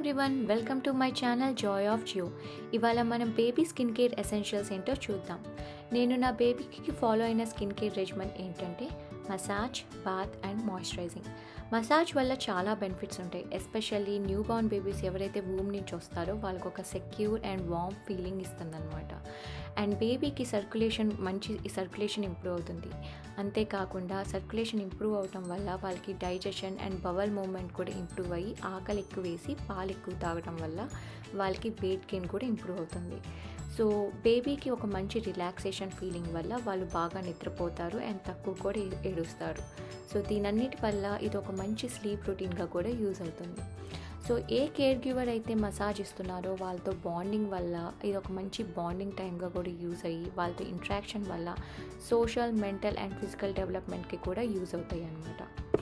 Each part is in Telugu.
everyone welcome to my channel joy of Jio ఇవాళ మనం బేబీ స్కిన్ కేర్ ఎసెన్షియల్స్ ఏంటో చూద్దాం నేను నా బేబీకి ఫాలో అయిన స్కిన్ కేర్ రెజిమన్ ఏంటంటే massage bath and moisturising massage వల్ల చాలా బెనిఫిట్స్ ఉంటాయి ఎస్పెషల్లీ న్యూ బార్న్ బేబీస్ ఎవరైతే వూమ్ నుంచి వస్తారో వాళ్ళకు ఒక సెక్యూర్ అండ్ వామ్ ఫీలింగ్ ఇస్తుందన్నమాట అండ్ బేబీకి సర్క్యులేషన్ మంచి సర్క్యులేషన్ ఇంప్రూవ్ అవుతుంది అంతేకాకుండా సర్క్యులేషన్ ఇంప్రూవ్ అవటం వల్ల వాళ్ళకి డైజెషన్ అండ్ బవల్ మూమెంట్ కూడా ఇంప్రూవ్ అయ్యి ఆకలి ఎక్కువ వేసి పాలు ఎక్కువ తాగడం వల్ల వాళ్ళకి వెయిట్ గెయిన్ కూడా ఇంప్రూవ్ అవుతుంది సో బేబీకి ఒక మంచి రిలాక్సేషన్ ఫీలింగ్ వల్ల వాళ్ళు బాగా నిద్రపోతారు అండ్ తక్కువ కూడా ఏ- ఏడుస్తారు సో దీనన్నిటి వల్ల ఇది ఒక మంచి స్లీప్ రొటీన్గా కూడా యూజ్ అవుతుంది సో ఏ కేర్ గివర్ అయితే మసాజ్ ఇస్తున్నారో వాళ్ళతో బాండింగ్ వల్ల ఇది ఒక మంచి బాండింగ్ టైంగా కూడా యూజ్ అయ్యి వాళ్ళతో ఇంట్రాక్షన్ వల్ల సోషల్ మెంటల్ అండ్ ఫిజికల్ డెవలప్మెంట్కి కూడా యూజ్ అవుతాయి అన్నమాట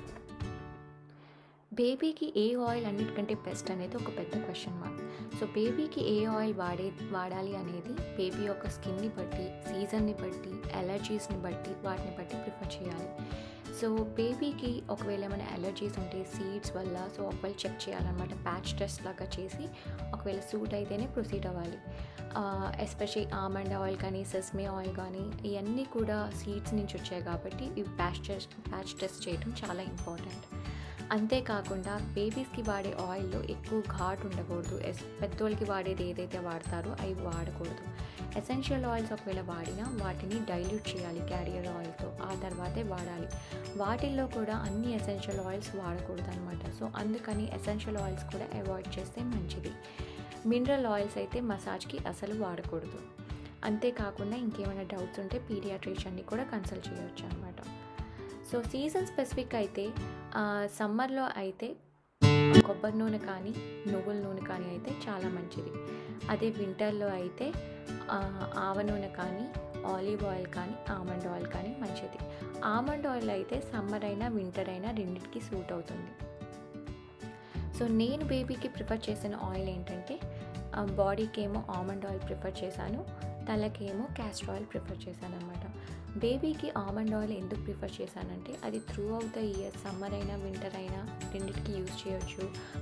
బేబీకి ఏ ఆయిల్ అన్నిటికంటే బెస్ట్ అనేది ఒక పెద్ద క్వశ్చన్ మార్క్ సో బేబీకి ఏ ఆయిల్ వాడే వాడాలి అనేది బేబీ యొక్క స్కిన్ని బట్టి సీజన్ని బట్టి అలర్జీస్ని బట్టి వాటిని బట్టి ప్రిఫర్ చేయాలి సో బేబీకి ఒకవేళ ఏమైనా అలర్జీస్ ఉంటే సీడ్స్ వల్ల సో ఒకవేళ చెక్ చేయాలన్నమాట ప్యాచ్ టెస్ట్ లాగా చేసి ఒకవేళ సూట్ అయితేనే ప్రొసీడ్ అవ్వాలి ఎస్పెషల్లీ ఆమండ్ ఆయిల్ కానీ సెస్మే ఆయిల్ కానీ ఇవన్నీ కూడా సీడ్స్ నుంచి వచ్చాయి కాబట్టి ఇవి ప్యాచ్ టెస్ట్ ప్యాచ్ టెస్ట్ చేయడం చాలా ఇంపార్టెంట్ అంతేకాకుండా బేబీస్కి వాడే ఆయిల్లో ఎక్కువ ఘాట్ ఉండకూడదు ఎస్ పెద్దోళ్ళకి వాడేది ఏదైతే వాడతారో అవి వాడకూడదు ఎసెన్షియల్ ఆయిల్స్ ఒకవేళ వాడినా వాటిని డైల్యూట్ చేయాలి క్యారియర్ ఆయిల్తో ఆ తర్వాతే వాడాలి వాటిల్లో కూడా అన్ని ఎసెన్షియల్ ఆయిల్స్ వాడకూడదు అనమాట సో అందుకని ఎసెన్షియల్ ఆయిల్స్ కూడా అవాయిడ్ చేస్తే మంచిది మినరల్ ఆయిల్స్ అయితే మసాజ్కి అసలు వాడకూడదు అంతేకాకుండా ఇంకేమైనా డౌట్స్ ఉంటే పీడియాట్రిషియన్ని కూడా కన్సల్ట్ చేయొచ్చు అనమాట సో సీజన్ స్పెసిఫిక్ అయితే సమ్మర్లో అయితే కొబ్బరి నూనె కానీ నువ్వుల నూనె కానీ అయితే చాలా మంచిది అదే వింటర్లో అయితే ఆ, ఆవ నూనె కానీ ఆలివ్ ఆయిల్ కానీ ఆమండ్ ఆయిల్ కానీ మంచిది ఆమండ్ ఆయిల్ అయితే సమ్మర్ అయినా వింటర్ అయినా రెండింటికి సూట్ అవుతుంది సో నేను బేబీకి ప్రిఫర్ చేసిన ఆయిల్ ఏంటంటే ఆ, బాడీకి ఏమో ఆమండ్ ఆయిల్ ప్రిఫర్ చేశాను తలకేమో క్యాస్టర్ ఆయిల్ ప్రిఫర్ చేశాను అనమాట బేబీకి ఆమండ్ ఆయిల్ ఎందుకు ప్రిఫర్ చేశానంటే అది throughout the year summer అయినా వింటర్ అయినా రెండింటికి యూజ్ చేయొచ్చు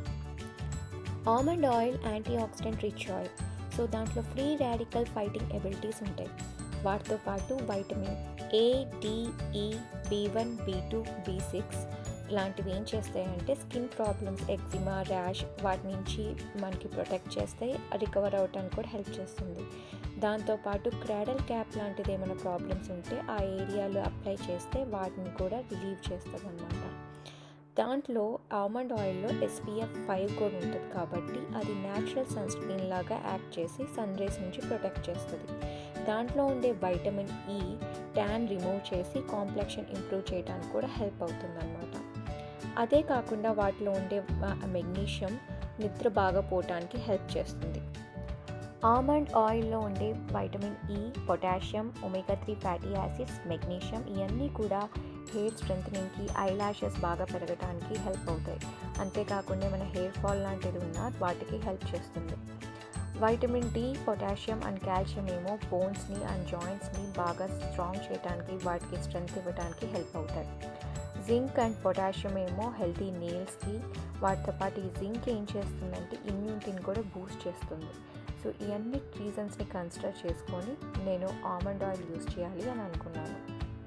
almond oil antioxidant rich oil so దాంట్లో ఫ్రీ రాడికల్ ఫైటింగ్ ఎబిలిటీస్ ఉంటాయి వాటితో పాటు vitamin A D E B one B two B six లాంటివి ఏం చేస్తాయంటే స్కిన్ ప్రాబ్లమ్స్ ఎగ్జిమా ర్యాష్ వాటి నుంచి మనకి ప్రొటెక్ట్ చేస్తాయి రికవర్ అవడానికి కూడా హెల్ప్ చేస్తుంది దాంతోపాటు క్రాడల్ క్యాప్ లాంటిది ఏమైనా ప్రాబ్లమ్స్ ఉంటే ఆ ఏరియాలో అప్లై చేస్తే వాటిని కూడా రిలీవ్ చేస్తుంది అనమాట దాంట్లో ఆల్మండ్ ఆయిల్లో ఎస్పీఎఫ్ ఫైవ్ కూడా ఉంటుంది కాబట్టి అది న్యాచురల్ సన్ స్క్రీన్ లాగా యాక్ట్ చేసి సన్ రేస్ నుంచి ప్రొటెక్ట్ చేస్తుంది దాంట్లో ఉండే వైటమిన్ ఈ ట్యాన్ రిమూవ్ చేసి కాంప్లెక్షన్ ఇంప్రూవ్ చేయడానికి కూడా హెల్ప్ అవుతుంది అనమాట అదే కాకుండా వాటిలో ఉండే మెగ్నీషియం నిద్ర బాగా పోవటానికి హెల్ప్ చేస్తుంది ఆమండ్ ఆయిల్లో ఉండే vitamin E potassium omega three fatty acids magnesium ఇవన్నీ కూడా హెయిర్ స్ట్రెంథనింగ్కి ఐ లాషెస్ బాగా పెరగడానికి హెల్ప్ అవుతాయి అంతేకాకుండా మన హెయిర్ ఫాల్ లాంటిది ఉన్నా వాటికి హెల్ప్ చేస్తుంది vitamin D potassium and calcium ఏమో బోన్స్ని అండ్ జాయింట్స్ని బాగా స్ట్రాంగ్ చేయడానికి వాటికి స్ట్రెంగ్త్ ఇవ్వడానికి హెల్ప్ అవుతాయి జింక్ అండ్ పొటాషియం ఏమో హెల్తీ నెయిల్స్కి వాటితో పాటు ఈ జింక్ ఏం చేస్తుందంటే ఇమ్యూనిటీని కూడా బూస్ట్ చేస్తుంది సో ఇవన్నీ రీజన్స్ని కన్సిడర్ చేసుకొని నేను ఆమండ్ ఆయిల్ యూస్ చేయాలి అని అనుకున్నాను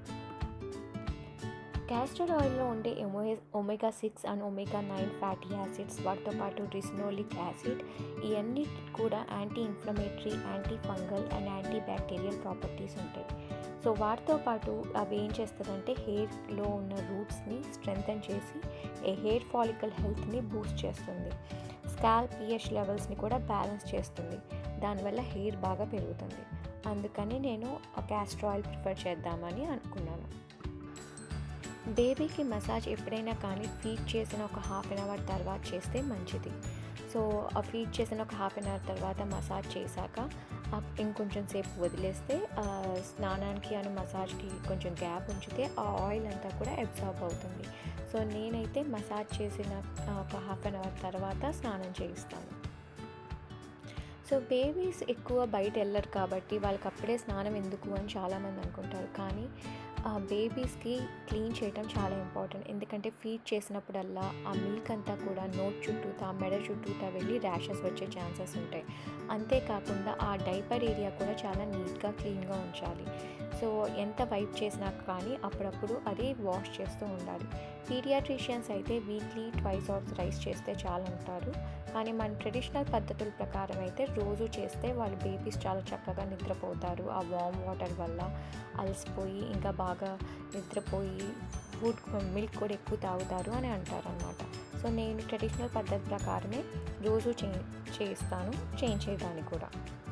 క్యాస్టర్ ఆయిల్లో ఉండే ఎమోయే omega six and omega nine fatty acids వాటితో పాటు రిసినోలిక్ యాసిడ్ ఇవన్నీ కూడా anti inflammatory anti fungal and anti bacterial properties ఉంటాయి సో వాటితో పాటు అవి ఏం చేస్తుందంటే హెయిర్లో ఉన్న రూట్స్ని స్ట్రెంగ్తన్ చేసి ఏ హెయిర్ ఫాలికల్ హెల్త్ని బూస్ట్ చేస్తుంది స్కాల్ పిహెచ్ లెవెల్స్ని కూడా బ్యాలెన్స్ చేస్తుంది దానివల్ల హెయిర్ బాగా పెరుగుతుంది అందుకని నేను క్యాస్టర్ ఆయిల్ ప్రిఫర్ చేద్దామని అనుకున్నాను బేబీకి మసాజ్ ఎప్పుడైనా కానీ ఫీడ్ చేసిన ఒక హాఫ్ అన్ అవర్ తర్వాత చేస్తే మంచిది సో ఆ ఫీడ్ చేసిన ఒక హాఫ్ అన్ అవర్ తర్వాత మసాజ్ చేశాక ఆ ఇంకొంచెం సేపు వదిలేస్తే ఆ స్నానానికి అని మసాజ్కి కొంచెం గ్యాప్ ఉంచితే ఆ ఆయిల్ అంతా కూడా అబ్జార్బ్ అవుతుంది సో నేనైతే మసాజ్ చేసిన ఆ, ఒక హాఫ్ అన్ అవర్ తర్వాత స్నానం చేయిస్తాను సో బేబీస్ ఎక్కువ బయట వెళ్ళరు కాబట్టి వాళ్ళకి అప్పుడే స్నానం ఎందుకు అని చాలామంది అనుకుంటారు కానీ బేబీస్కి క్లీన్ చేయడం చాలా ఇంపార్టెంట్ ఎందుకంటే ఫీడ్ చేసినప్పుడల్లా ఆ మిల్క్ అంతా కూడా నోట్ చుట్టూతా మెడ చుట్టూతా వెళ్ళి ర్యాషెస్ వచ్చే ఛాన్సెస్ ఉంటాయి అంతేకాకుండా ఆ డైపర్ ఏరియా కూడా చాలా నీట్గా క్లీన్గా ఉంచాలి సో ఎంత వైప్ చేసినా కానీ అప్పుడప్పుడు అది వాష్ చేస్తూ ఉండాలి పీడియాట్రిషియన్స్ అయితే వీక్లీ ట్వైస్ ఆర్ రైస్ చేస్తే చాలా ఉంటారు కానీ మన ట్రెడిషనల్ పద్ధతుల ప్రకారం అయితే రోజు చేస్తే వాళ్ళ బేబీస్ చాలా చక్కగా నిద్రపోతారు ఆ వామ్ వాటర్ వల్ల అలసిపోయి ఇంకా బాగా నిద్రపోయి ఫుడ్ మిల్క్ కూడా ఎక్కువ తాగుతారు అని అంటారు అనమాట సో నేను ట్రెడిషనల్ పద్ధతి ప్రకారమే రోజు చే చేస్తాను చేయించేదాన్ని కూడా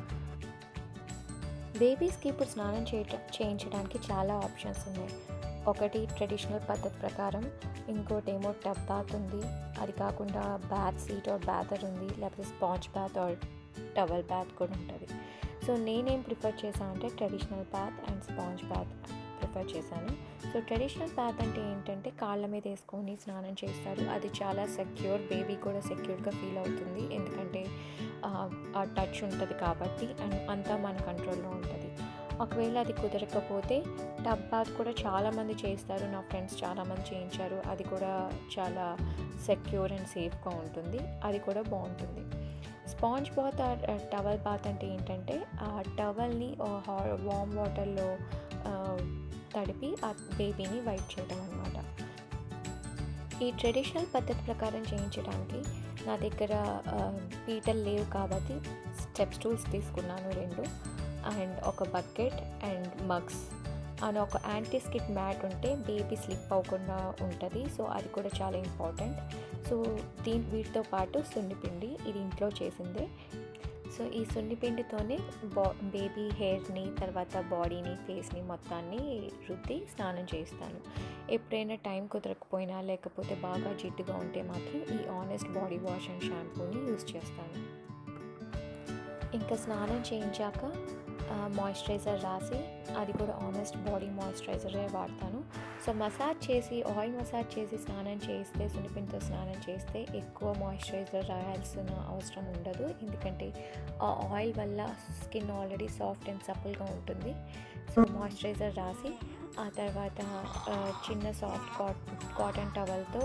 బేబీస్కి ఇప్పుడు స్నానం చేయట చేయించడానికి చాలా ఆప్షన్స్ ఉన్నాయి ఒకటి ట్రెడిషనల్ పద్ధతి ప్రకారం ఇంకోటి ఏమో టబ్ బాత్ ఉంది అది కాకుండా బ్యాత్ సీట్ ఆర్ బ్యాతర్ ఉంది లేకపోతే sponge bath or towel bath కూడా ఉంటుంది సో నేనేం ప్రిఫర్ చేశాను అంటే traditional bath and sponge bath prefer చేశాను సో ట్రెడిషనల్ బ్యాత్ అంటే ఏంటంటే కాళ్ళ మీద వేసుకొని స్నానం చేస్తారు అది చాలా సెక్యూర్ బేబీ కూడా సెక్యూర్గా ఫీల్ అవుతుంది ఎందుకంటే ఆ టచ్ ఉంటుంది కాబట్టి అండ్ అంతా మన కంట్రోల్లో ఉంటుంది ఒకవేళ అది కుదరకపోతే టబ్ బాత్ కూడా చాలామంది చేస్తారు నా ఫ్రెండ్స్ చాలామంది చేయించారు అది కూడా చాలా సెక్యూర్ అండ్ సేఫ్గా ఉంటుంది అది కూడా బాగుంటుంది sponge bath or towel bath అంటే ఏంటంటే ఆ టవల్ని వామ్ వాటర్లో తడిపి ఆ బేబీని వైట్ చేయడం అనమాట ఈ ట్రెడిషనల్ పద్ధతి ప్రకారం చేయించడానికి నా దగ్గర పీటలు లేవు కాబట్టి స్టెప్ స్టూల్స్ తీసుకున్నాను రెండు అండ్ ఒక బకెట్ అండ్ మగ్స్ అండ్ ఒక యాంటీ స్కిట్ మ్యాట్ ఉంటే బేబీ స్లిప్ అవ్వకుండా ఉంటుంది సో అది కూడా చాలా ఇంపార్టెంట్ సో దీని వీటితో పాటు సున్నిపిండి ఇది ఇంట్లో చేసిందే సో ఈ సున్నిపిండితోనే బా బేబీ హెయిర్ని తర్వాత బాడీని ఫేస్ని మొత్తాన్ని రుద్ది స్నానం చేస్తాను ఎప్పుడైనా టైం కుదరకపోయినా లేకపోతే బాగా జిడ్డుగా ఉంటే మాత్రం ఈ ఆనెస్ట్ బాడీ వాష్ అండ్ షాంపూని యూస్ చేస్తాను ఇంకా స్నానం చేయించాక మాయిశ్చరైజర్ రాసి అది కూడా ఆనెస్ట్ బాడీ మాయిశ్చరైజరే వాడతాను సో మసాజ్ చేసి ఆయిల్ మసాజ్ చేసి స్నానం చేస్తే సున్నిపిండితో స్నానం చేస్తే ఎక్కువ మాయిశ్చరైజర్ రాయాల్సిన అవసరం ఉండదు ఎందుకంటే ఆ ఆయిల్ వల్ల స్కిన్ ఆల్రెడీ సాఫ్ట్ అండ్ సపుల్గా ఉంటుంది సో మాయిశ్చరైజర్ రాసి ఆ తర్వాత చిన్న సాఫ్ట్ కాట్ కాటన్ టవల్తో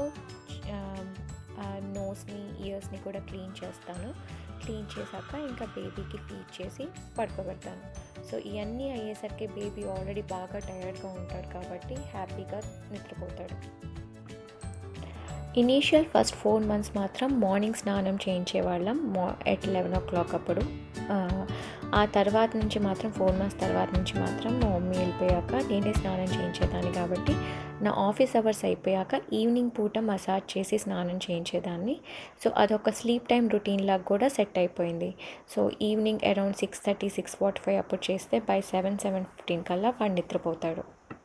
నోస్ని ఇయర్స్ని కూడా క్లీన్ చేస్తాను క్లీన్ చేశాక ఇంకా బేబీకి ఫీడ్ చేసి పడుకోబెడతాను సో ఇవన్నీ అయ్యేసరికి బేబీ ఆల్రెడీ బాగా టయర్డ్గా ఉంటాడు కాబట్టి హ్యాపీగా నిద్రపోతాడు ఇనీషియల్ ఫస్ట్ ఫోర్ మంత్స్ మాత్రం మార్నింగ్ స్నానం చేయించేవాళ్ళం మా ఎట్ లెవెన్ ఓ క్లాక్ అప్పుడు ఆ తర్వాత నుంచి మాత్రం ఫోర్ మంత్స్ తర్వాత నుంచి మాత్రం మా మమ్మీ వెళ్ళిపోయాక నేనే స్నానం చేయించేదాన్ని కాబట్టి నా ఆఫీస్ అవర్స్ అయిపోయాక ఈవినింగ్ పూట మసాజ్ చేసి స్నానం చేయించేదాన్ని సో అదొక స్లీప్ టైం రొటీన్ లాగా కూడా సెట్ అయిపోయింది so evening around six thirty six forty five అప్పుడు చేస్తే బై సెవెన్ సెవెన్ ఫిఫ్టీన్ కల్లా వాడు నిద్రపోతాడు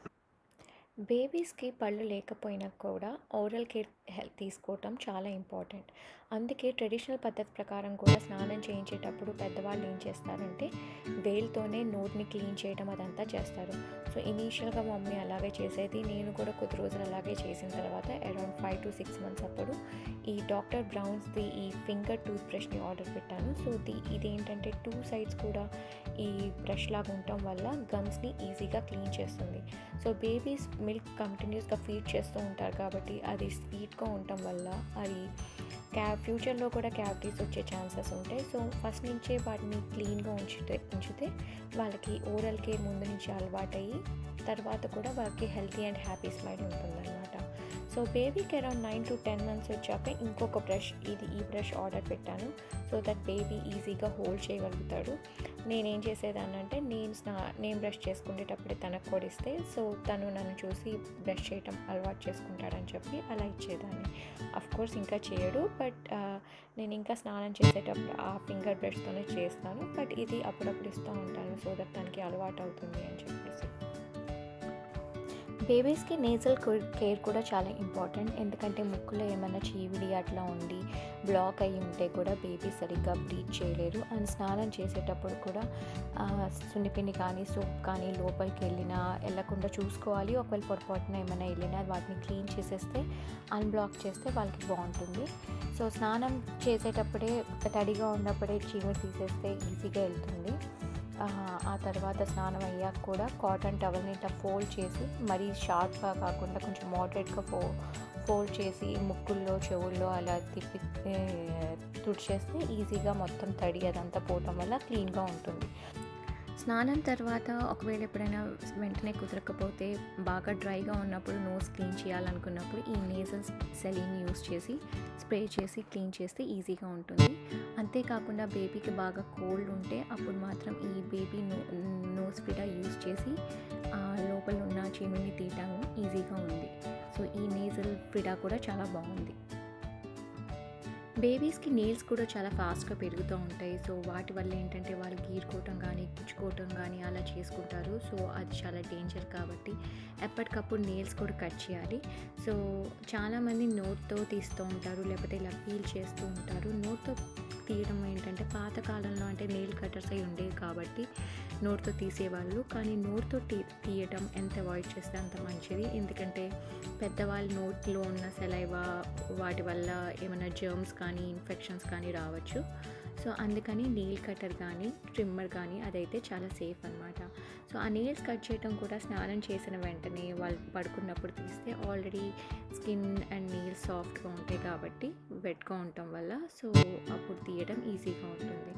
బేబీస్కి పళ్ళు లేకపోయినా కూడా ఓరల్ కేర్ హెల్త్ తీసుకోవటం చాలా ఇంపార్టెంట్ అందుకే ట్రెడిషనల్ పద్ధతి ప్రకారం కూడా స్నానం చేయించేటప్పుడు పెద్దవాళ్ళు ఏం చేస్తారంటే వేలుతోనే నోట్ని క్లీన్ చేయడం అదంతా చేస్తారు సో ఇనీషియల్గా మమ్మీ అలాగే చేసేది నేను కూడా కొద్ది రోజులు అలాగే చేసిన తర్వాత around five to six months అప్పుడు ఈ డాక్టర్ బ్రౌన్స్ది ఈ ఫింగర్ టూత్ బ్రష్ని ఆర్డర్ పెట్టాను సో ది ఇదేంటంటే టూ సైడ్స్ కూడా ఈ బ్రష్ లాగా ఉండటం వల్ల గమ్స్ని ఈజీగా క్లీన్ చేస్తుంది సో బేబీస్ మిల్క్ కంటిన్యూస్గా ఫీడ్ చేస్తూ ఉంటారు కాబట్టి అది స్వీట్గా ఉండటం వల్ల అది క్యా ఫ్యూచర్లో కూడా క్యావిటీస్ వచ్చే ఛాన్సెస్ ఉంటాయి సో ఫస్ట్ నుంచే వాటిని క్లీన్గా ఉంచితే ఉంచితే వాళ్ళకి ఓరల్ కేర్ ముందు నుంచి అలవాటయ్యి తర్వాత కూడా వాళ్ళకి హెల్తీ అండ్ హ్యాపీ స్మైల్ ఉంటుందన్నమాట సో బేబీకి around nine to ten months వచ్చాక ఇంకొక బ్రష్ ఇది ఈ బ్రష్ ఆర్డర్ పెట్టాను సో దట్ బేబీ ఈజీగా హోల్డ్ చేయగలుగుతాడు నేనేం చేసేదాన్ని అంటే నేను స్నా నేను బ్రష్ చేసుకునేటప్పుడే తనకు కొడిస్తే సో తను నన్ను చూసి బ్రష్ చేయటం అలవాటు చేసుకుంటాడని చెప్పి అలా ఇచ్చేదాన్ని అఫ్ కోర్స్ ఇంకా చేయడు బట్ నేను ఇంకా స్నానం చేసేటప్పుడు ఆ ఫింగర్ బ్రష్తోనే చేస్తాను బట్ ఇది అప్పుడప్పుడు ఇస్తూ ఉంటాను సో దట్ తనకి అలవాటు అవుతుంది అని చెప్పేసి బేబీస్కి నేజల్ కేర్ కూడా చాలా ఇంపార్టెంట్ ఎందుకంటే ముక్కులో ఏమైనా చీవిడి అట్లా ఉండి బ్లాక్ అయ్యి ఉంటే కూడా బేబీ సరిగ్గా బ్రీత్ చేయలేరు అండ్ స్నానం చేసేటప్పుడు కూడా సున్నిపిండి కానీ సూప్ కానీ లోపలికి వెళ్ళినా వెళ్ళకుండా చూసుకోవాలి ఒకవేళ పొరపాటున ఏమైనా వెళ్ళినా వాటిని క్లీన్ చేసేస్తే అన్బ్లాక్ చేస్తే వాళ్ళకి బాగుంటుంది సో స్నానం చేసేటప్పుడే తడిగా ఉన్నప్పుడే చీమిడి తీసేస్తే ఈజీగా వెళ్తుంది ఆ, ఆ తర్వాత స్నానం అయ్యాక కూడా కాటన్ టవల్ని ఇట్లా ఫోల్డ్ చేసి మరీ షార్ప్గా కాకుండా కొంచెం మోడరేట్గా ఫో ఫోల్డ్ చేసి ముక్కుల్లో చెవుల్లో అలా తిప్పి ఏ, తుడిచేస్తే ఈజీగా మొత్తం తడి అదంతా పోవటం వల్ల క్లీన్గా ఉంటుంది స్నానం తర్వాత ఒకవేళ ఎప్పుడైనా వెంటనే కుదరకపోతే బాగా డ్రైగా ఉన్నప్పుడు నోస్ క్లీన్ చేయాలనుకున్నప్పుడు ఈ నేజల్ సెలీని యూస్ చేసి స్ప్రే చేసి క్లీన్ చేస్తే ఈజీగా ఉంటుంది అంతేకాకుండా బేబీకి బాగా కోల్డ్ ఉంటే అప్పుడు మాత్రం ఈ baby no nose Frida use చేసి ఆ లోపల ఉన్న చీమిని తీయటం ఈజీగా ఉంది సో ఈ నేజల్ ఫిడా కూడా చాలా బాగుంది బేబీస్కి నెయిల్స్ కూడా చాలా ఫాస్ట్గా పెరుగుతూ ఉంటాయి సో వాటి వల్ల ఏంటంటే వాళ్ళు గీరుకోవటం కానీ గుచ్చుకోవటం కానీ అలా చేసుకుంటారు సో అది చాలా డేంజర్ కాబట్టి ఎప్పటికప్పుడు నెయిల్స్ కూడా కట్ చేయాలి సో చాలామంది నోట్తో తీస్తూ ఉంటారు లేకపోతే ఇలా పీల్ చేస్తూ ఉంటారు నోట్తో తీయడం ఏంటంటే పాతకాలంలో అంటే నెయిల్ కట్టర్స్ అయి ఉండేవి కాబట్టి నోట్తో తీసేవాళ్ళు కానీ నోట్తో తీ తీయటం ఎంత అవాయిడ్ చేస్తే అంత మంచిది ఎందుకంటే పెద్దవాళ్ళ నోట్లో ఉన్న సెలైవా వాటి వల్ల ఏమైనా జర్మ్స్ కానీ ఇన్ఫెక్షన్స్ కానీ రావచ్చు సో అందుకని నెయిల్ కటర్ కానీ ట్రిమ్మర్ కానీ అదైతే చాలా సేఫ్ అనమాట సో ఆ నెయిల్స్ కట్ చేయడం కూడా స్నానం చేసిన వెంటనే వాళ్ళు పడుకున్నప్పుడు తీస్తే ఆల్రెడీ స్కిన్ అండ్ నెయిల్స్ సాఫ్ట్గా ఉంటాయి కాబట్టి వెట్గా ఉండటం వల్ల సో అప్పుడు తీయడం ఈజీగా ఉంటుంది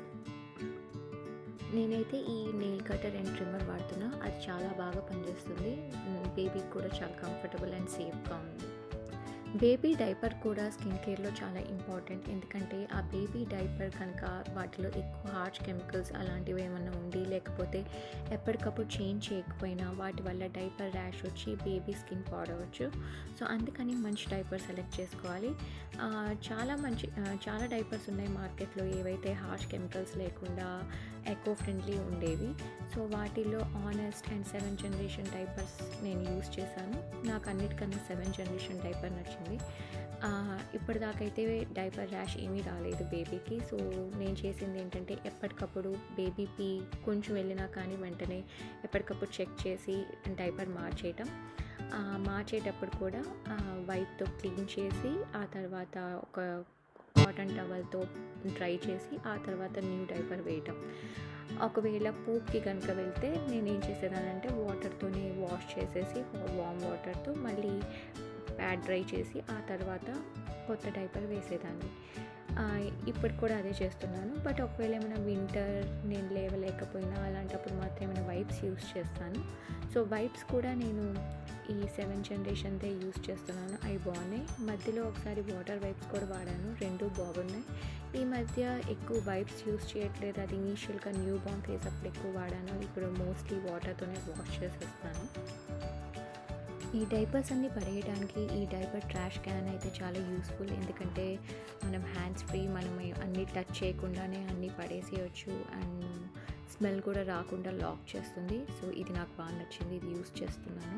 నేనైతే ఈ నెయిల్ కటర్ అండ్ ట్రిమ్మర్ వాడుతున్నా అది చాలా బాగా పనిచేస్తుంది బేబీకి కూడా చాలా కంఫర్టబుల్ అండ్ సేఫ్గా ఉంది బేబీ డైపర్ కూడా స్కిన్ కేర్లో చాలా ఇంపార్టెంట్ ఎందుకంటే ఆ బేబీ డైపర్ కనుక వాటిలో ఎక్కువ హార్ష్ కెమికల్స్ అలాంటివి ఏమన్నా ఉండి లేకపోతే ఎప్పటికప్పుడు చేంజ్ చేయకపోయినా వాటి వల్ల డైపర్ ర్యాష్ వచ్చి బేబీ స్కిన్ పాడవచ్చు సో అందుకని మంచి డైపర్ సెలెక్ట్ చేసుకోవాలి ఆ, చాలా మంచి ఆ, చాలా డైపర్స్ ఉన్నాయి మార్కెట్లో ఏవైతే హార్ష్ కెమికల్స్ లేకుండా ఎకో ఫ్రెండ్లీ ఉండేవి సో వాటిలో Honest and Seven Generation diapers నేను యూస్ చేశాను నాకు అన్నిటికన్నా సెవెన్ జనరేషన్ డైపర్ నచ్చింది ఆ, ఇప్పటిదాకైతే డైపర్ ర్యాష్ ఏమీ రాలేదు బేబీకి సో నేను చేసింది ఏంటంటే ఎప్పటికప్పుడు బేబీ పీ కొంచెం వెళ్ళినా కానీ వెంటనే ఎప్పటికప్పుడు చెక్ చేసి డైపర్ మార్చేయటం ఆ, మార్చేటప్పుడు కూడా వైప్తో క్లీన్ చేసి ఆ తర్వాత ఒక కాటన్ టవల్తో డ్రై చేసి ఆ తర్వాత న్యూ డైపర్ వేయటం ఒకవేళ పూప్కి కనుక వెళ్తే నేను ఏం చేసేదానంటే వాటర్తోనే వాష్ చేసేసి వామ్ వాటర్తో మళ్ళీ ప్యాడ్ డ్రై చేసి ఆ తర్వాత కొత్త డైపర్ వేసేదాన్ని ఆ, ఇప్పుడు కూడా అదే చేస్తున్నాను బట్ ఒకవేళ ఏమైనా వింటర్ నేను లేవలేకపోయినా అలాంటప్పుడు మాత్రం ఏమైనా వైప్స్ యూస్ చేస్తాను సో వైప్స్ కూడా నేను ఈ సెవెన్ జనరేషన్దే యూస్ చేస్తున్నాను అవి బాగున్నాయి మధ్యలో ఒకసారి వాటర్ వైప్స్ కూడా వాడాను రెండు బాగున్నాయి ఈ మధ్య ఎక్కువ వైప్స్ యూస్ చేయట్లేదు అది ఇనీషియల్గా న్యూ బార్న్ ఫేస్ అప్పుడు ఎక్కువ వాడాను ఇప్పుడు మోస్ట్లీ వాటర్తోనే వాష్ చేసేస్తాను ఈ డైపర్స్ అన్ని పడేయడానికి ఈ డైపర్ ట్రాష్ క్యాన్ అయితే చాలా యూస్ఫుల్ ఎందుకంటే మనం హ్యాండ్స్ ఫ్రీ మనం అన్ని టచ్ చేయకుండానే అన్నీ పడేసేయచ్చు అండ్ స్మెల్ కూడా రాకుండా లాక్ చేస్తుంది సో ఇది నాకు బాగా నచ్చింది ఇది యూస్ చేస్తున్నాను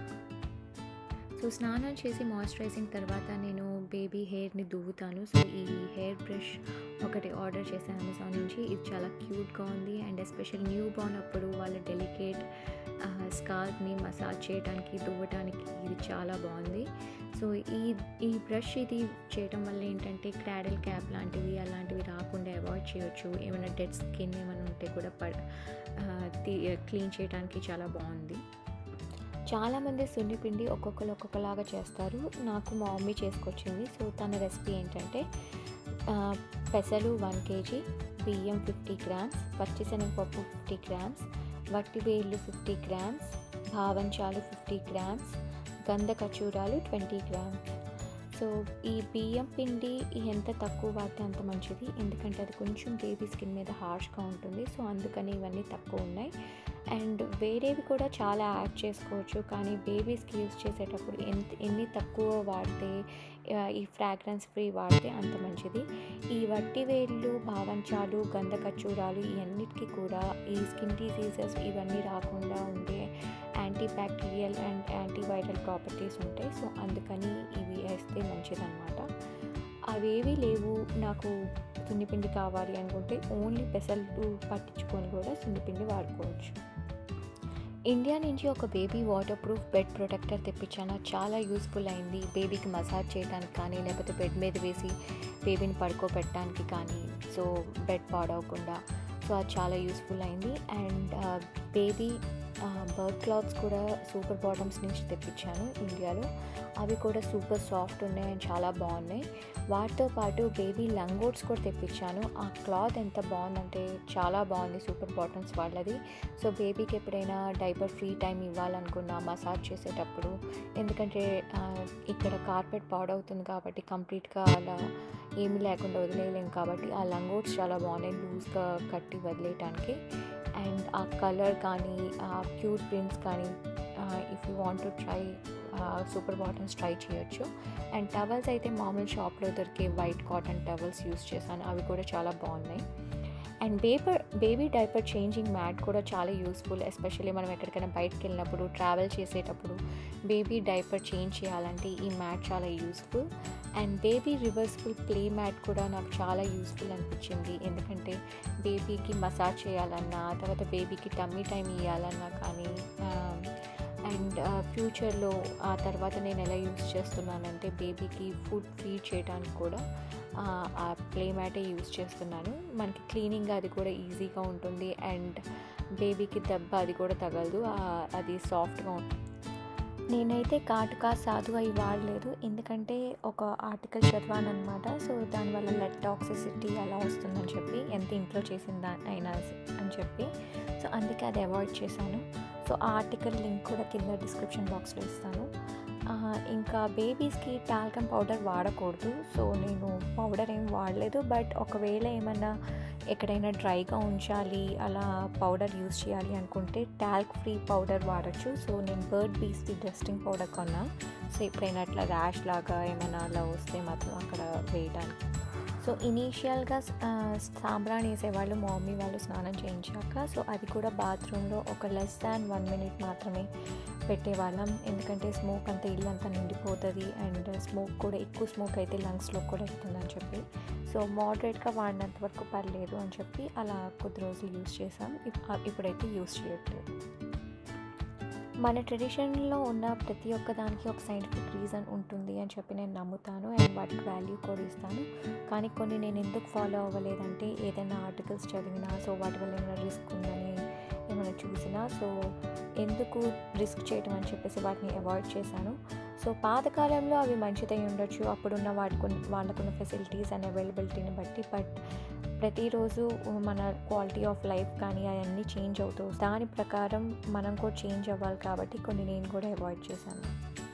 సో స్నానం చేసి మాయిశ్చరైజింగ్ తర్వాత నేను బేబీ హెయిర్ని దువ్వుతాను సో ఈ హెయిర్ బ్రష్ ఒకటి ఆర్డర్ చేశాను అమెజాన్ నుంచి ఇది చాలా క్యూట్గా ఉంది అండ్ ఎస్పెషల్ న్యూ బార్న్ అప్పుడు వాళ్ళ డెలికేట్ స్కాల్ప్ని మసాజ్ చేయడానికి దువ్వటానికి ఇది చాలా బాగుంది సో ఈ ఈ బ్రష్ ఇది చేయడం వల్ల ఏంటంటే క్రాడల్ క్యాప్ లాంటివి అలాంటివి రాకుండా అవాయిడ్ చేయొచ్చు ఏమైనా డెడ్ స్కిన్ ఏమైనా ఉంటే కూడా పడ్ క్లీన్ చేయడానికి చాలా బాగుంది చాలామంది సున్నిపిండి ఒక్కొక్కరు ఒక్కొక్కలాగా చేస్తారు నాకు మా మమ్మీ చేసుకొచ్చింది సో తన రెసిపీ ఏంటంటే ఆ, పెసలు వన్ కేజీ బియ్యం ఫిఫ్టీ గ్రామ్స్ పచ్చిశనగపప్పు ఫిఫ్టీ గ్రామ్స్ వట్టివేళ్ళు ఫిఫ్టీ గ్రామ్స్ భావంచాలు ఫిఫ్టీ గ్రామ్స్ గంధ ఖర్జూరాలు ట్వంటీ గ్రామ్స్ సో ఈ బియ్యం పిండి ఎంత తక్కువ వాడితే అంత మంచిది ఎందుకంటే అది కొంచెం బేబీ స్కిన్ మీద హార్ష్గా ఉంటుంది సో అందుకని ఇవన్నీ తక్కువ ఉన్నాయి అండ్ వేరేవి కూడా చాలా యాడ్ చేసుకోవచ్చు కానీ బేబీస్కి యూస్ చేసేటప్పుడు ఎంత ఎన్ని తక్కువ వాడితే ఆ, ఈ ఫ్రాగ్రెన్స్ ఫ్రీ వాడితే అంత మంచిది ఈ వట్టి వేళ్ళు భావంచాలు గంధ ఖర్జూరాలు ఇవన్నిటికీ కూడా ఈ స్కిన్ డిసీజెస్ ఇవన్నీ రాకుండా ఉండే anti bacterial and antiviral properties ఉంటాయి సో అందుకని ఇవి వేస్తే మంచిదన్నమాట అవేవి లేవు నాకు సున్నిపిండి కావాలి అనుకుంటే ఓన్లీ పెసలు పట్టించుకొని కూడా సున్నిపిండి వాడుకోవచ్చు ఇండియా నుంచి ఒక baby waterproof bed protector తెప్పించాను అది చాలా యూస్ఫుల్ అయింది బేబీకి మసాజ్ చేయడానికి కానీ లేకపోతే బెడ్ మీద వేసి బేబీని పడుకోబెట్టడానికి కానీ సో బెడ్ పాడవకుండా సో అది చాలా యూస్ఫుల్ అయింది అండ్ బేబీ బర్త్ క్లాత్స్ కూడా సూపర్ బాటమ్స్ నుంచి తెప్పించాను ఇండియాలో అవి కూడా సూపర్ సాఫ్ట్ ఉన్నాయి అండ్ చాలా బాగున్నాయి వాటితో పాటు బేబీ లంగోట్స్ కూడా తెప్పించాను ఆ క్లాత్ ఎంత బాగుందంటే చాలా బాగుంది సూపర్ బాటమ్స్ వాళ్ళది సో బేబీకి ఎప్పుడైనా డైపర్ ఫ్రీ టైం ఇవ్వాలనుకున్నా మసాజ్ చేసేటప్పుడు ఎందుకంటే ఇక్కడ కార్పెట్ పాడవుతుంది కాబట్టి కంప్లీట్గా అలా ఏమీ లేకుండా వదిలేయలేం కాబట్టి ఆ లంగోట్స్ చాలా బాగున్నాయి లూజ్గా కట్టి వదిలేయటానికి అండ్ ఆ కలర్ కానీ ఆ క్యూట్ ప్రింట్స్ కానీ if you want to try super bottoms try చేయొచ్చు అండ్ టవల్స్ అయితే మామూలు షాప్లో దొరికే వైట్ కాటన్ టవల్స్ యూస్ చేశాను అవి కూడా చాలా బాగున్నాయి అండ్ బేబర్ బేబీ డైపర్ చేంజింగ్ మ్యాట్ కూడా చాలా యూస్ఫుల్ ఎస్పెషల్లీ మనం ఎక్కడికైనా బయటకు వెళ్ళినప్పుడు ట్రావెల్ చేసేటప్పుడు బేబీ డైపర్ చేంజ్ చేయాలంటే ఈ మ్యాట్ చాలా useful and baby reversible play mat కూడా నాకు చాలా యూస్ఫుల్ అనిపించింది ఎందుకంటే బేబీకి మసాజ్ చేయాలన్నా తర్వాత బేబీకి టమ్మీ టైం ఇవ్వాలన్నా కానీ అండ్ ఫ్యూచర్లో ఆ తర్వాత నేను ఎలా యూస్ చేస్తున్నానంటే బేబీకి ఫుడ్ ఫీడ్ చేయడానికి కూడా ఆ ప్లే మ్యాటే యూస్ చేస్తున్నాను మనకి క్లీనింగ్ అది కూడా ఈజీగా ఉంటుంది అండ్ బేబీకి దెబ్బ అది కూడా తగలదు అది సాఫ్ట్గా ఉంటుంది నేనైతే కాటుకా సాధు అవి వాడలేదు ఎందుకంటే ఒక ఆర్టికల్ చదివాను అనమాట సో దానివల్ల లెడ్ టాక్సిసిటీ అలా వస్తుందని చెప్పి ఎంత ఇంట్లో చేసిన దా అయినా అని చెప్పి సో అందుకే అది అవాయిడ్ చేశాను సో ఆ ఆర్టికల్ లింక్ కూడా కింద డిస్క్రిప్షన్ బాక్స్లో ఇస్తాను ఇంకా బేబీస్కి టాల్కమ్ పౌడర్ వాడకూడదు సో నేను పౌడర్ ఏం వాడలేదు బట్ ఒకవేళ ఏమన్నా ఎక్కడైనా డ్రైగా ఉంచాలి అలా పౌడర్ యూస్ చేయాలి అనుకుంటే టాల్క్ ఫ్రీ పౌడర్ వాడచ్చు సో నేను బర్డ్ బీస్ది డస్టింగ్ పౌడర్ కొన్నా సో ఎప్పుడైనా అట్లా ర్యాష్ లాగా ఏమైనా అలా వస్తే మాత్రం అక్కడ వేయడానికి సో ఇనీషియల్గా సాంబ్రాణి వేసేవాళ్ళు మా మమ్మీ వాళ్ళు స్నానం చేయించాక సో అది కూడా బాత్రూంలో ఒక లెస్ దాన్ వన్ మినిట్ మాత్రమే పెట్టేవాళ్ళం ఎందుకంటే స్మోక్ అంతా ఇల్లు అంతా నిండిపోతుంది అండ్ స్మోక్ కూడా ఎక్కువ స్మోక్ అయితే లంగ్స్లో కూడా ఎక్కుతుందని చెప్పి సో మోడరేట్గా వాడినంత వరకు పర్లేదు అని చెప్పి అలా కొద్ది రోజులు యూస్ చేసాం ఇప్పుడైతే యూస్ చేయట్లేదు మన ట్రెడిషన్లో ఉన్న ప్రతి ఒక్క దానికి ఒక సైంటిఫిక్ రీజన్ ఉంటుంది అని చెప్పి నేను నమ్ముతాను అండ్ వాటికి వాల్యూ కూడా ఇస్తాను కానీ కొన్ని నేను ఎందుకు ఫాలో అవ్వలేదంటే ఏదైనా ఆర్టికల్స్ చదివినా సో వాటి వల్ల ఏమైనా రిస్క్ ఉందని ఏమైనా చూసినా సో ఎందుకు రిస్క్ చేయటం అని చెప్పేసి వాటిని అవాయిడ్ చేశాను సో పాతకాలంలో అవి మంచిదై ఉండొచ్చు అప్పుడున్న వాటికి వాళ్ళకున్న ఫెసిలిటీస్ అండ్ అవైలబిలిటీని బట్టి బట్ ప్రతిరోజు మన క్వాలిటీ ఆఫ్ లైఫ్ కానీ అవన్నీ చేంజ్ అవుతూ దాని ప్రకారం మనం కూడా చేంజ్ అవ్వాలి కాబట్టి కొన్ని నేను కూడా అవాయిడ్ చేశాను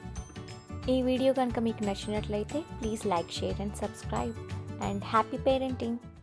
ఈ వీడియో కనుక మీకు నచ్చినట్లయితే please like share and subscribe and happy parenting